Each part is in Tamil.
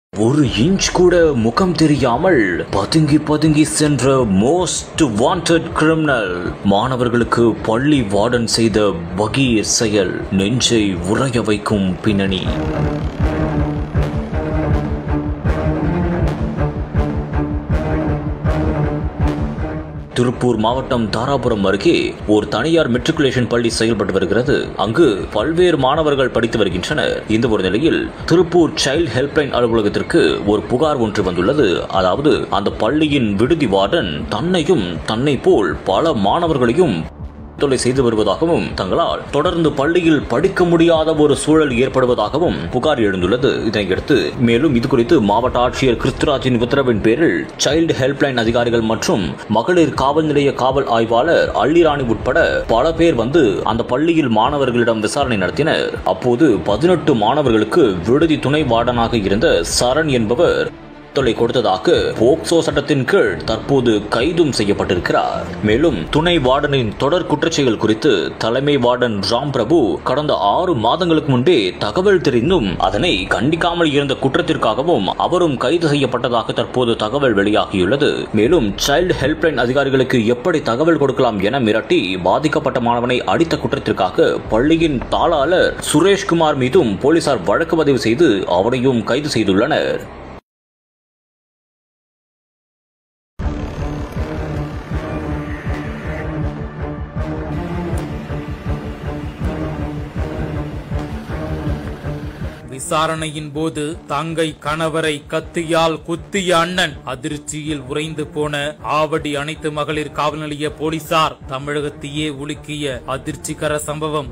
ஒரு இன்ச் கூட முகம் தெரியாமல் பதுங்கி பதுங்கி சென்ற மோஸ்ட் வாண்டட் கிரிமினல் மாணவர்களுக்கு பள்ளி வார்டன் செய்த பகீர் செயல் நெஞ்சை உறைய வைக்கும் பின்னணி திருப்பூர் மாவட்டம் தாராபுரம் அருகே ஒரு தனியார் மெட்ரிகுலேஷன் பள்ளி செயல்பட்டு வருகிறது அங்கு பல்வேறு மாணவர்கள் படித்து வருகின்றனர் இந்த ஒரு நிலையில் திருப்பூர் சைல்ட் ஹெல்ப்லைன் அலுவலகத்திற்கு ஒரு புகார் ஒன்று வந்துள்ளது அதாவது அந்த பள்ளியின் விடுதி வார்டன் தன்னையும் தன்னை போல் பல மாணவர்களையும் தொல்லை செய்து வருவதாகவும் தங்களால் தொடர்ந்து பள்ளியில் படிக்க முடியாத ஒரு சூழல் ஏற்படுவதாகவும் புகார் எழுந்துள்ளது இதனையடுத்து மேலும் இது குறித்து மாவட்ட ஆட்சியர் கிறிஸ்துராஜின் உத்தரவின் பேரில் சைல்டு ஹெல்ப்லைன் அதிகாரிகள் மற்றும் மகளிர் காவல் நிலைய காவல் ஆய்வாளர் அள்ளிராணி உட்பட பல பேர் வந்து அந்த பள்ளியில் மாணவர்களிடம் விசாரணை நடத்தினர் அப்போது பதினெட்டு மாணவர்களுக்கு விடுதி துணை வார்டனாக இருந்த சரண் என்பவர் தொல்லை கொடுத்ததாக போக்சோ சட்டத்தின் கீழ் தற்போது கைதும் செய்யப்பட்டிருக்கிறார் மேலும் துணை வார்டனின் தொடர் குற்றச்செயல் குறித்து தலைமை வார்டன் ராம் பிரபு கடந்த ஆறு மாதங்களுக்கு முன்பே தகவல் தெரிந்தும் அதனை கண்டிக்காமல் இருந்த குற்றத்திற்காகவும் அவரும் கைது செய்யப்பட்டதாக தற்போது தகவல் வெளியாகியுள்ளது மேலும் சைல்டு ஹெல்ப்லைன் அதிகாரிகளுக்கு எப்படி தகவல் கொடுக்கலாம் என மிரட்டி பாதிக்கப்பட்ட மாணவனை அடித்த குற்றத்திற்காக பள்ளியின் தாளாளர் சுரேஷ்குமார் மீதும் போலீசார் வழக்கு பதிவு செய்து அவரையும் கைது செய்துள்ளனர் விசாரணையின் போது தங்கை கணவரை கத்தியால் குத்திய அண்ணன் அதிர்ச்சியில் உறைந்து போன ஆவடி அனைத்து மகளிர் காவல் நிலைய போலீசார் தமிழகத்தையே உலுக்கிய அதிர்ச்சிகர சம்பவம்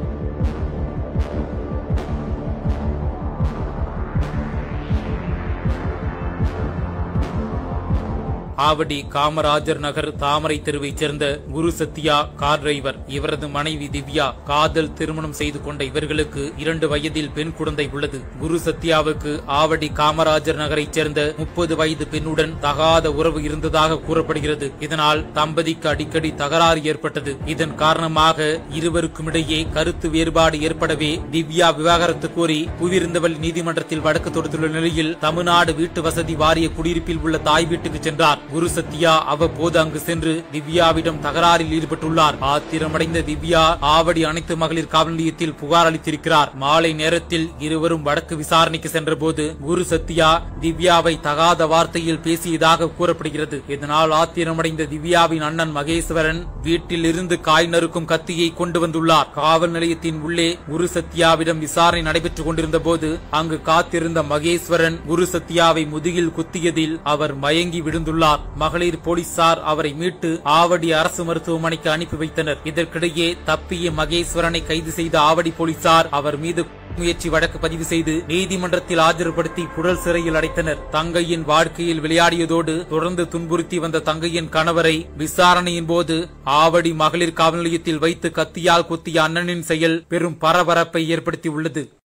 ஆவடி காமராஜர் நகர் தாமரை தெருவைச் சேர்ந்த குரு சத்யா கார் டிரைவர் இவரது மனைவி திவ்யா காதல் திருமணம் செய்து கொண்ட இவர்களுக்கு இரண்டு வயதில் பெண் குழந்தை உள்ளது குரு சத்யாவுக்கு ஆவடி காமராஜர் நகரைச் சேர்ந்த முப்பது வயது பெண்ணுடன் தகாத உறவு இருந்ததாக கூறப்படுகிறது இதனால் தம்பதிக்கு அடிக்கடி தகராறு ஏற்பட்டது இதன் காரணமாக இருவருக்கும் இடையே கருத்து வேறுபாடு ஏற்படவே திவ்யா விவாகரத்து கோரி புவியிருந்தவள் நீதிமன்றத்தில் வழக்கு தொடுத்துள்ள நிலையில் தமிழ்நாடு வீட்டு வசதி வாரிய குடியிருப்பில் உள்ள தாய் வீட்டுக்கு சென்றார் குரு சத்யா அவ்வப்போது அங்கு சென்று திவ்யாவிடம் தகராறில் ஈடுபட்டுள்ளார் ஆத்திரமடைந்த திவ்யா ஆவடி அனைத்து மகளிர் காவல் நிலையத்தில் புகார் அளித்திருக்கிறார் மாலை நேரத்தில் இருவரும் வடக்கு விசாரணைக்கு சென்றபோது குரு சத்யா திவ்யாவை தகாத வார்த்தையில் பேசியதாக கூறப்படுகிறது இதனால் ஆத்திரமடைந்த திவ்யாவின் அண்ணன் மகேஸ்வரன் வீட்டில் இருந்து காய் நறுக்கும் கத்தியை கொண்டு வந்துள்ளார் காவல் நிலையத்தின் உள்ளே குரு சத்யாவிடம் விசாரணை நடைபெற்றுக் கொண்டிருந்த போது அங்கு காத்திருந்த மகேஸ்வரன் குரு சத்யாவை முதுகில் குத்தியதில் அவர் மயங்கி விழுந்துள்ளார் மகளிர் போலீசார் அவரை மீட்டு ஆவடி அரசு மருத்துவமனைக்கு அனுப்பி வைத்தனர் இதற்கிடையே தப்பிய மகேஸ்வரனை கைது செய்த ஆவடி போலீசார் அவர் மீது முயற்சி வழக்கு பதிவு செய்து நீதிமன்றத்தில் ஆஜர்படுத்தி புழல் சிறையில் அடைத்தனர் தங்கையின் வாழ்க்கையில் விளையாடியதோடு தொடர்ந்து துன்புறுத்தி வந்த தங்கையின் கணவரை விசாரணையின் போது ஆவடி மகளிர் காவல் நிலையத்தில் வைத்து கத்தியால் குத்திய அண்ணனின் செயல் பெரும் பரபரப்பை ஏற்படுத்தியுள்ளது